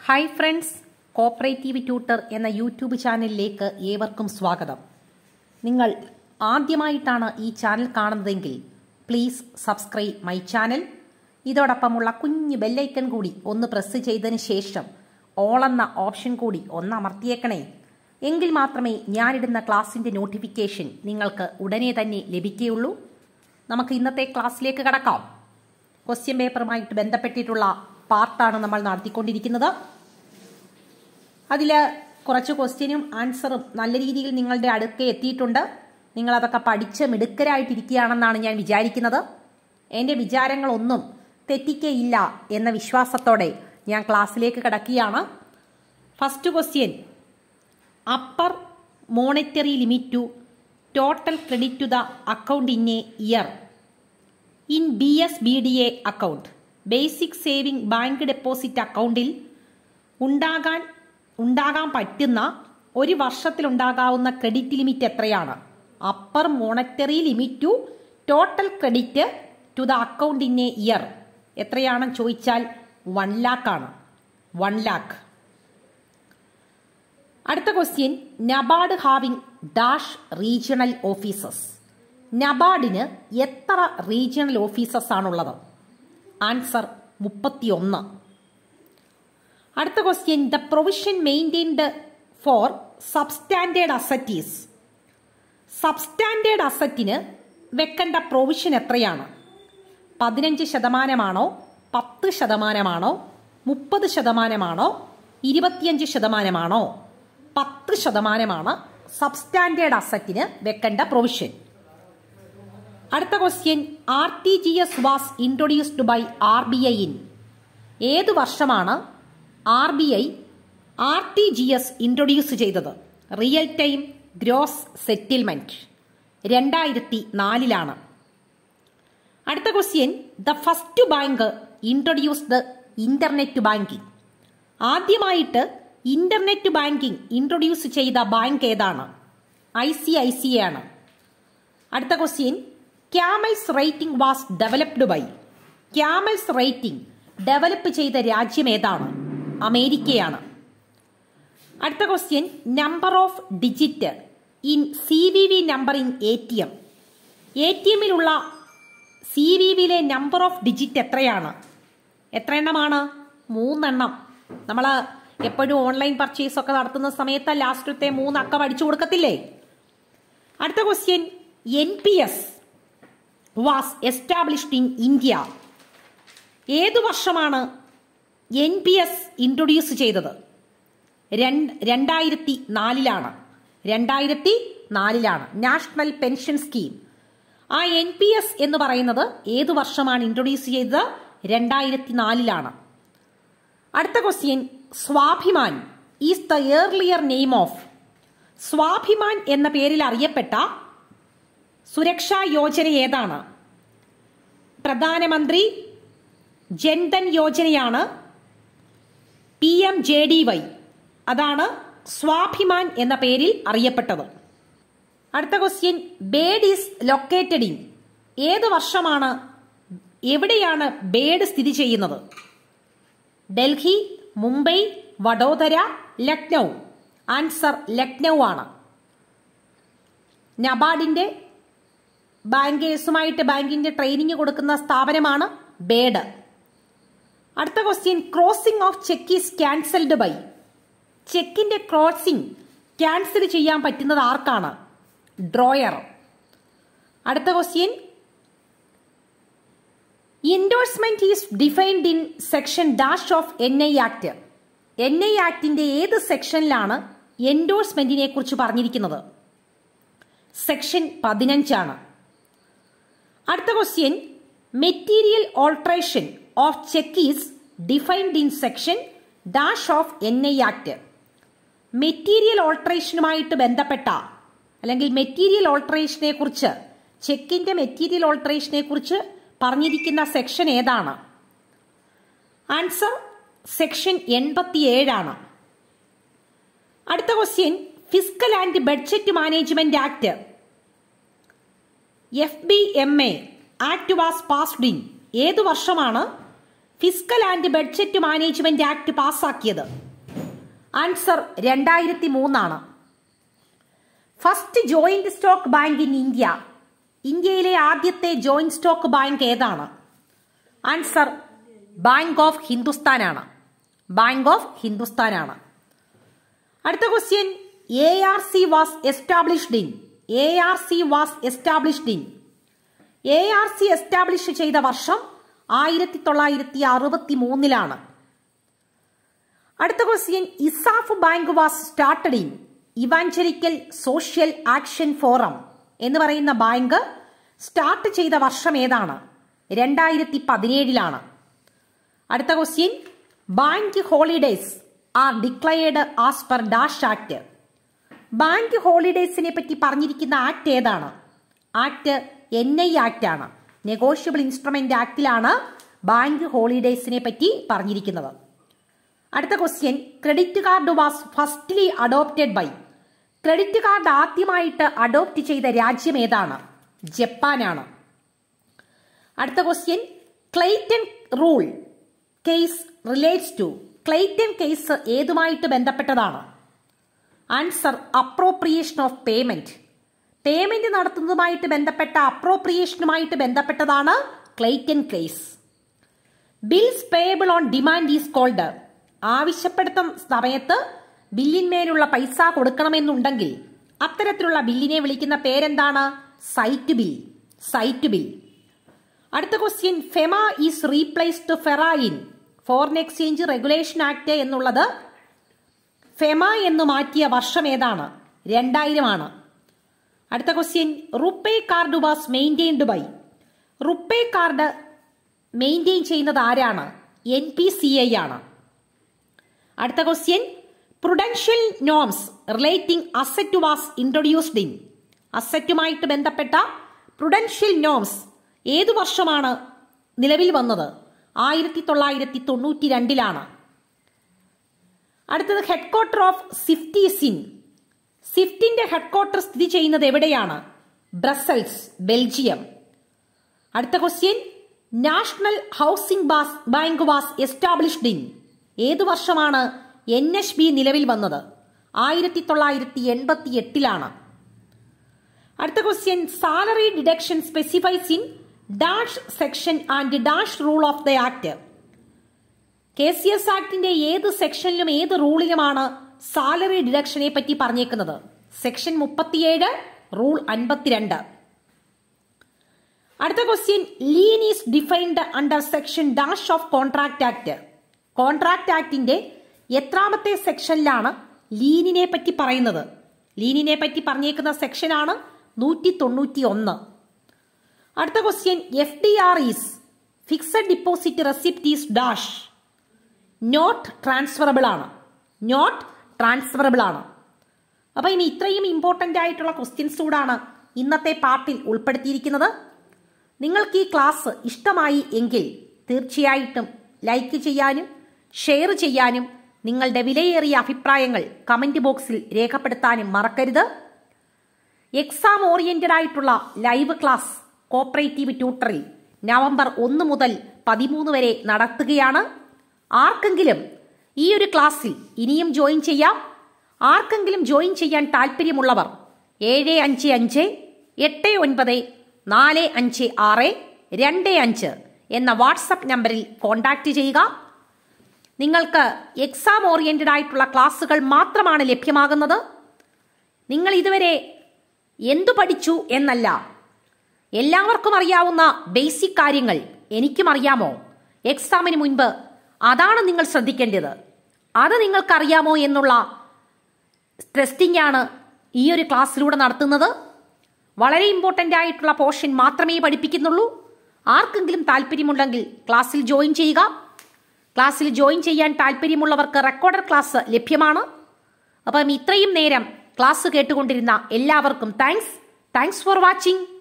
hi friends cooperative tutor എന്ന YouTube ചാനലിലേക്ക് ഏവർക്കും സ്വാഗതം നിങ്ങൾ ആദ്യമായിട്ടാണ് ഈ ചാനൽ കാണുന്നതെങ്കിൽ പ്ലീസ് സബ്സ്ക്രൈബ് മൈ ചാനൽ ഇതോടൊപ്പമുള്ള കുഞ്ഞു ബെല്ലൈക്കൺ കൂടി ഒന്ന് പ്രസ് ചെയ്തതിന് ശേഷം ഓൾ എന്ന ഓപ്ഷൻ കൂടി ഒന്ന് അമർത്തിയേക്കണേ എങ്കിൽ മാത്രമേ ഞാനിടുന്ന ക്ലാസിന്റെ നോട്ടിഫിക്കേഷൻ നിങ്ങൾക്ക് ഉടനെ തന്നെ ലഭിക്കുകയുള്ളൂ നമുക്ക് ഇന്നത്തെ ക്ലാസ്സിലേക്ക് കടക്കാം ക്വസ്റ്റ്യൻ പേപ്പറുമായിട്ട് ബന്ധപ്പെട്ടിട്ടുള്ള പാർട്ടാണ് നമ്മൾ നടത്തിക്കൊണ്ടിരിക്കുന്നത് അതിൽ കുറച്ച് ക്വസ്റ്റ്യനും ആൻസറും നല്ല രീതിയിൽ നിങ്ങളുടെ അടുക്കെ എത്തിയിട്ടുണ്ട് നിങ്ങൾ അതൊക്കെ പഠിച്ച് മിടുക്കരായിട്ടിരിക്കുകയാണെന്നാണ് ഞാൻ വിചാരിക്കുന്നത് എൻ്റെ വിചാരങ്ങളൊന്നും തെറ്റിക്കയില്ല എന്ന വിശ്വാസത്തോടെ ഞാൻ ക്ലാസ്സിലേക്ക് കിടക്കുകയാണ് first question upper monetary limit to total credit to the account in a year in B S B D A account basic saving bank deposit അക്കൗണ്ടിൽ ഉണ്ടാകാൻ ഉണ്ടാകാൻ പറ്റുന്ന ഒരു വർഷത്തിലുണ്ടാകാവുന്ന ക്രെഡിറ്റ് ലിമിറ്റ് എത്രയാണ് upper monetary limit to total credit to the account in a year എത്രയാണെന്ന് ചോദിച്ചാൽ one lakh ആണ് വൺ ലാക്ക് അടുത്ത question NABARD having dash regional offices നബാർഡിന് എത്ര റീജിയണൽ ഓഫീസസ് ആണുള്ളത് ആൻസർ മുപ്പത്തിയൊന്ന് അടുത്ത question the provision maintained for substandard assets substandard അസറ്റിന് വെക്കേണ്ട പ്രൊവിഷൻ എത്രയാണ് പതിനഞ്ച് ശതമാനമാണോ പത്ത് ശതമാനമാണോ മുപ്പത് ശതമാനമാണോ ഇരുപത്തിയഞ്ച് ശതമാനമാണോ പത്ത് ശതമാനമാണ് സബ്സ്റ്റാൻഡേർഡ് അസറ്റിന് വെക്കേണ്ട പ്രൊവിഷൻ അടുത്ത question R T G S was introduced by R B I in ഏത് വർഷമാണ് R B I R T G S introduce ചെയ്തത് റിയൽ ടൈം ഗ്രോസ് സെറ്റിൽമെന്റ് രണ്ടായിരത്തി നാലിലാണ് അടുത്ത question the first bank introduced internet banking ആദ്യമായിട്ട് internet banking introduce ചെയ്ത bank ഏതാണ് I C I C ആണ് അടുത്ത question CAMELS rating was developed by CAMELS rating develop ചെയ്ത രാജ്യം ഏതാണ് അമേരിക്കയാണ് അടുത്ത ക്വസ്റ്റ്യൻ number of digit in C V V number in A T M A T എമ്മിലുള്ള സി വി വിയിലെ നമ്പർ ഓഫ് ഡിജിറ്റ് എത്രയാണ് എത്ര എണ്ണമാണ് മൂന്നെണ്ണം നമ്മൾ എപ്പോഴും ഓൺലൈൻ പർച്ചേസ് ഒക്കെ നടത്തുന്ന സമയത്ത് ലാസ്റ്റത്തെ മൂന്ന് അക്കം അടിച്ചു കൊടുക്കത്തില്ലേ അടുത്ത question N P S was established in India ഏതു വർഷമാണ് എൻ പി എസ് ഇൻട്രൊഡ്യൂസ് ചെയ്തത് രണ്ടായിരത്തി നാലിലാണ് രണ്ടായിരത്തി നാലിലാണ് നാഷണൽ പെൻഷൻ സ്കീം ആ എൻ പി എസ് എന്ന് പറയുന്നത് ഏതു വർഷമാണ് ഇൻട്രൊഡ്യൂസ് ചെയ്തത് രണ്ടായിരത്തി നാലിലാണ് അടുത്ത question Swabhiman is the earlier name of Swabhiman എന്ന പേരിൽ അറിയപ്പെട്ട സുരക്ഷാ യോജന ഏതാണ് പ്രധാനമന്ത്രി ജൻധൻ യോജനയാണ് P M J D Y അതാണ് സ്വാഭിമാൻ എന്ന പേരിൽ അറിയപ്പെട്ടത് അടുത്ത question BIRD is located in ഏത് വർഷമാണ് എവിടെയാണ് ബേഡ് സ്ഥിതി ചെയ്യുന്നത് ഡൽഹി മുംബൈ വഡോദര ലക്നൗ ആൻസർ ലക്നൗ ആണ് നബാർഡിന്റെ ബാങ്കേഴ്സുമായിട്ട് ബാങ്കിന്റെ ട്രെയിനിങ് കൊടുക്കുന്ന സ്ഥാപനമാണ് ബേഡ് അടുത്ത question crossing of cheque is cancelled by ചെക്കിന്റെ ക്രോസിംഗ് ക്യാൻസൽ ചെയ്യാൻ പറ്റുന്നത് ആർക്കാണ് ഡ്രോയർ അടുത്ത question endorsement is defined in section dash of N I act N I ആക്ടിന്റെ ഏത് സെക്ഷനിലാണ് എൻഡോഴ്സ്മെന്റിനെ കുറിച്ച് പറഞ്ഞിരിക്കുന്നത് സെക്ഷൻ പതിനഞ്ചാണ് അടുത്ത question material alteration of cheque is defined in section dash of N I act material ഓൾട്രേഷനുമായിട്ട് ബന്ധപ്പെട്ട അല്ലെങ്കിൽ മെറ്റീരിയൽ ഓൾട്രേഷനെ കുറിച്ച് ചെക്കിന്റെ മെറ്റീരിയൽ ഓൾട്രേഷനെ കുറിച്ച് പറഞ്ഞിരിക്കുന്ന സെക്ഷൻ ഏതാണ് ആൻസർ സെക്ഷൻ എൺപത്തിയേഴാണ് അടുത്ത question physical and budget management act F B M A act was passed in ഏതു വർഷമാണ് fiscal and budget management act പാസാക്കിയത് ആൻസർ രണ്ടായിരത്തി മൂന്നാണ് first joint stock bank in India ഇന്ത്യയിലെ ആദ്യത്തെ ജോയിന്റ് സ്റ്റോക്ക് ബാങ്ക് ഏതാണ് ആൻസർ ബാങ്ക് ഓഫ് ഹിന്ദുസ്ഥാനാണ് bank of ഹിന്ദുസ്ഥാനാണ് അടുത്ത question A R C was established in A R C was established in A R C establish ചെയ്ത വർഷം ആയിരത്തി തൊള്ളായിരത്തി അറുപത്തി മൂന്നിലാണ് അടുത്ത question ESAF bank was started in evangelical social action forum എന്ന് പറയുന്ന ബാങ്ക് സ്റ്റാർട്ട് ചെയ്ത വർഷം ഏതാണ് രണ്ടായിരത്തി പതിനേഴിലാണ് അടുത്ത question bank holidays are declared as per dash act bank ഹോളിഡേസിനെ പറ്റി പറഞ്ഞിരിക്കുന്ന ആക്ട് ഏതാണ് ആക്ട് എൻ ഐ ആക്ട് ആണ് നെഗോഷ്യബിൾ ഇൻസ്ട്രുമെന്റ് ആക്ടിലാണ് ബാങ്ക് ഹോളിഡേസിനെ പറ്റി പറഞ്ഞിരിക്കുന്നത് അടുത്ത question credit card was firstly adopted by credit card ആദ്യമായിട്ട് അഡോപ്റ്റ് ചെയ്ത രാജ്യം ഏതാണ് ജപ്പാനാണ് അടുത്ത question Clayton rule case relates to Clayton case ഏതുമായിട്ട് ബന്ധപ്പെട്ടതാണ് answer appropriation of payment payment നടത്തുന്നതുമായിട്ട് ബന്ധപ്പെട്ട അപ്രോപ്രിയേഷനുമായിട്ട് ബന്ധപ്പെട്ടതാണ് Clayton case bills payable on demand is called ആവശ്യപ്പെടുത്തുന്ന സമയത്ത് ബില്ലിന്മേലുള്ള പൈസ കൊടുക്കണമെന്നുണ്ടെങ്കിൽ അത്തരത്തിലുള്ള ബില്ലിനെ വിളിക്കുന്ന പേരെന്താണ് സൈറ്റ് ബിൽ സൈറ്റ് ബിൽ അടുത്ത question FEMA is replaced FERA in foreign exchange regulation act എന്നുള്ളത് ഫെമ എന്ന് മാറ്റിയ വർഷം ഏതാണ് രണ്ടായിരമാണ് അടുത്ത ക്വസ്റ്റ്യൻ RuPay card was maintained by RuPay card maintain ചെയ്യുന്നത് ആരാണ് എൻ പി സി ഐ ആണ് അടുത്ത question prudential norms relating asset was introduced in അസറ്റുമായിട്ട് ബന്ധപ്പെട്ട പ്രുഡൻഷ്യൽ നോംസ് ഏതു വർഷമാണ് നിലവിൽ വന്നത് ആയിരത്തി തൊള്ളായിരത്തി തൊണ്ണൂറ്റി രണ്ടിലാണ് അടുത്തത് ഹെഡ്ക്വാർട്ടർ ഓഫ് സിഫ്റ്റി സിൻ സിഫ്റ്റിന്റെ ഹെഡ്ക്വാർട്ടർ സ്ഥിതി ചെയ്യുന്നത് എവിടെയാണ് ബ്രസൽസ് ബെൽജിയം അടുത്ത ക്വസ്റ്റ്യൻ നാഷണൽ ഹൗസിംഗ് ബാസ് ബാങ്ക് വാസ് എസ്റ്റാബ്ലിഷ്ഡ് ഇൻ ഏതു വർഷമാണ് എൻ എച്ച് ബി നിലവിൽ വന്നത് ആയിരത്തി തൊള്ളായിരത്തി എൺപത്തി എട്ടിലാണ് അടുത്ത question salary deduction specifies in dash section and dash rule of the act K C S ആക്ടിന്റെ ഏത് സെക്ഷനിലും ഏത് റൂളിലുമാണ് സാലറി ഡിഡക്ഷനെ പറ്റി പറഞ്ഞേക്കുന്നത് സെക്ഷൻ മുപ്പത്തിയേഴ് റൂൾ അൻപത്തിരണ്ട് അടുത്ത question lien is defined under section dash of contract act contract ആക്ടിന്റെ എത്രാമത്തെ സെക്ഷനിലാണ് ലീനിനെ പറ്റി പറയുന്നത് ലീനിനെ പറ്റി പറഞ്ഞേക്കുന്ന സെക്ഷനാണ് നൂറ്റി തൊണ്ണൂറ്റി ഒന്ന് അടുത്ത question F D R is fixed deposit receipt is dash not transferable ആണ് നോട്ട് ട്രാൻസ്ഫറബിൾ ആണ് അപ്പൊ ഇനി ഇത്രയും ഇമ്പോർട്ടന്റ് ആയിട്ടുള്ള ക്വസ്റ്റ്യൻസ് കൂടാണ് ഇന്നത്തെ പാർട്ടിൽ ഉൾപ്പെടുത്തിയിരിക്കുന്നത് നിങ്ങൾക്ക് ഈ ക്ലാസ് ഇഷ്ടമായി എങ്കിൽ തീർച്ചയായിട്ടും ലൈക്ക് ചെയ്യാനും ഷെയർ ചെയ്യാനും നിങ്ങളുടെ വിലയേറിയ അഭിപ്രായങ്ങൾ കമന്റ് ബോക്സിൽ രേഖപ്പെടുത്താനും മറക്കരുത് എക്സാം ഓറിയന്റഡ് ആയിട്ടുള്ള ലൈവ് ക്ലാസ് കോപ്പറേറ്റീവ് ട്യൂട്ടറിൽ നവംബർ ഒന്ന് മുതൽ പതിമൂന്ന് വരെ നടത്തുകയാണ് ആർക്കെങ്കിലും ഈ ഒരു ക്ലാസ്സിൽ ഇനിയും ജോയിൻ ചെയ്യാം ആർക്കെങ്കിലും ജോയിൻ ചെയ്യാൻ താല്പര്യമുള്ളവർ ഏഴ് അഞ്ച് അഞ്ച് എട്ട് ഒൻപത് നാല് അഞ്ച് ആറ് രണ്ട് അഞ്ച് എന്ന വാട്സപ്പ് നമ്പറിൽ കോൺടാക്റ്റ് ചെയ്യുക നിങ്ങൾക്ക് എക്സാം ഓറിയന്റഡ് ആയിട്ടുള്ള ക്ലാസ്സുകൾ മാത്രമാണ് ലഭ്യമാകുന്നത് നിങ്ങൾ ഇതുവരെ എന്തു പഠിച്ചു എന്നല്ല എല്ലാവർക്കും അറിയാവുന്ന ബേസിക് കാര്യങ്ങൾ എനിക്കും അറിയാമോ എക്സാമിന് മുൻപ് അതാണ് നിങ്ങൾ ശ്രദ്ധിക്കേണ്ടത് അത് നിങ്ങൾക്കറിയാമോ എന്നുള്ള ടെസ്റ്റിംഗ് ആണ് ഈ ഒരു ക്ലാസ്സിലൂടെ നടത്തുന്നത് വളരെ ഇമ്പോർട്ടൻ്റ് ആയിട്ടുള്ള പോർഷൻ മാത്രമേ പഠിപ്പിക്കുന്നുള്ളൂ ആർക്കെങ്കിലും താല്പര്യമുണ്ടെങ്കിൽ ക്ലാസ്സിൽ ജോയിൻ ചെയ്യുക ക്ലാസ്സിൽ ജോയിൻ ചെയ്യാൻ താല്പര്യമുള്ളവർക്ക് റെക്കോർഡർ ക്ലാസ് ലഭ്യമാണ് അപ്പം ഇത്രയും നേരം ക്ലാസ് കേട്ടുകൊണ്ടിരുന്ന എല്ലാവർക്കും താങ്ക്സ് താങ്ക്സ് ഫോർ വാച്ചിങ്